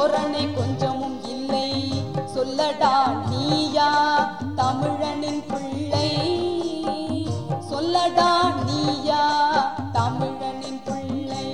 சோரணை கொஞ்சமும் இல்லை சொல்லடா நீயா தமிழனின் பிள்ளை சொல்லடா நீயா தமிழனின் பிள்ளை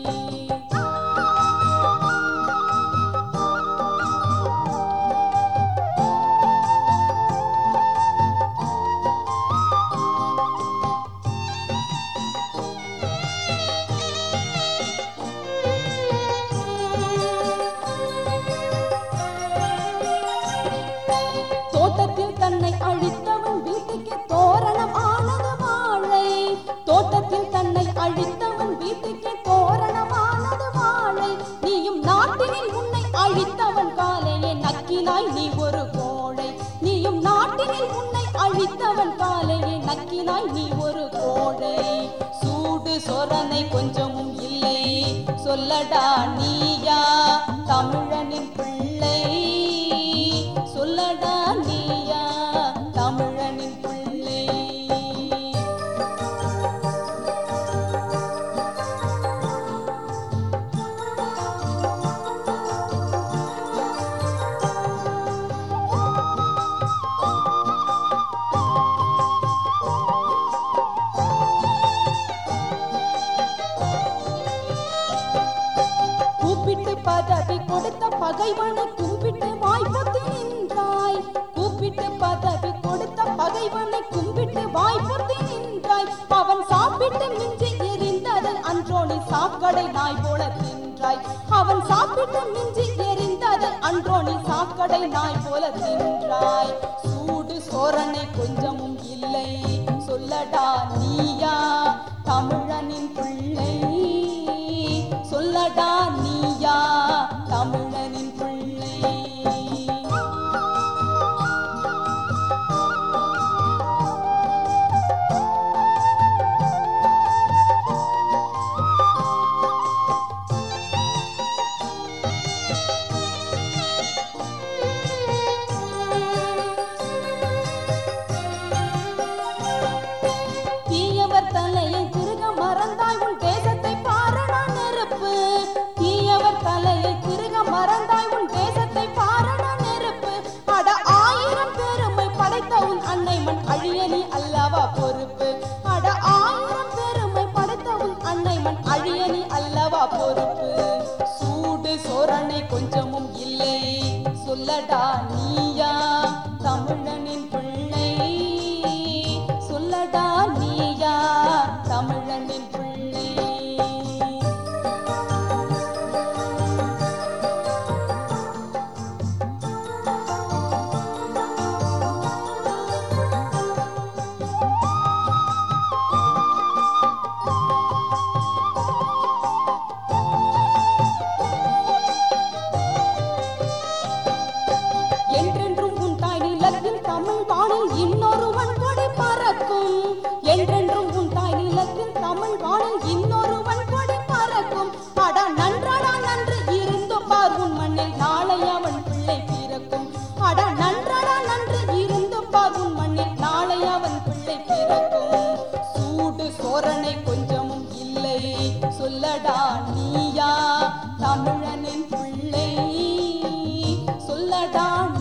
தோட்டத்தில் தன்னை அழித்தவன் வீட்டுக்கு தோரணம் ஆனது வாழை தோட்டத்தில் தன்னை அழித்தவன் வீட்டுக்கு தோரணம் ஆனது வாழை நீயும் நாட்டினில் உன்னை அழித்தவன் காலையே நக்கினாய் நீ ஒரு கோழை நீயும் நாட்டினில் உன்னை அழித்தவன் காலையே நக்கினாய் நீ ஒரு கோழை சூடு சொரணை கொஞ்சமும் இல்லை சொல்லடா நீயா தமிழனின் பிள்ளை சொல்லடா நீயா தமிழனின் பிள்ளை கூப்பிட்டு பதவி கொடுத்த பகைவனை கும்பிட்டு வாய்ப்பொத்தி நின்றாய் கூப்பிட்டு பதவி கொடுத்த பகைவனை கும்பிட்டு வாய்ப்பொத்தி நின்றாய் அவன் சாப்பிட்டு மிஞ்சி எரிந்தது அன்றோனி சாக்கடை நாய் போல தின்றாய் அவன் சாப்பிட்டு மிஞ்சி எரிந்தது அன்றோனி சாக்கடை நாய் போல தின்றாய் சூடு சோரணை கொஞ்சமும் இல்லை சொல்லடா நீயா தமிழனின் பிள்ளை சொல்லடா நீயா தமிழனின் பிள்ளை தீயவர் தலையை திருக மறந்தாய் உன் தேசத்தை பாரணா நெருப்பு தீயவர் தலையை திருக மறந்தாய் உன் தேசத்தை பாரணா நெருப்பு அட ஆயிரம் பெருமை படைத்த உன் அன்னை மண் அழியனி அல்லவா பொறுப்பு அட ஆயிரம் பெருமை படைத்த உன் அன்னை மண் அழியனி அல்லவா பொறுப்பு சூடு சோரணை கொஞ்சமும் இல்லை சொல்லடா நீயா தமிழனின் பிள்ளை சொல்லடா நீயா தமிழனின் பிள்ளை என்றென்றும் உன் தாய் நிலத்தில் தமிழ் வானில் இன்னொருவன் கொடி பறக்கும் என்றென்றும் உன் தாய் நிலத்தில் தமிழ் வானில் இன்னொருவன் கொடி பறக்கும் அட நன்றாடா நன்று இருந்து பார் உன் மண்ணில் நாளை அவன் பிள்ளை பிறக்கும் அட நன்றாடா நன்று இருந்து பார் உன் மண்ணில் நாளை அவன் பிள்ளை பிறக்கும் சூடு சோரணை கொஞ்சமும் இல்லை சொல்லடா நீயா தமிழனின் பிள்ளை சொல்லடா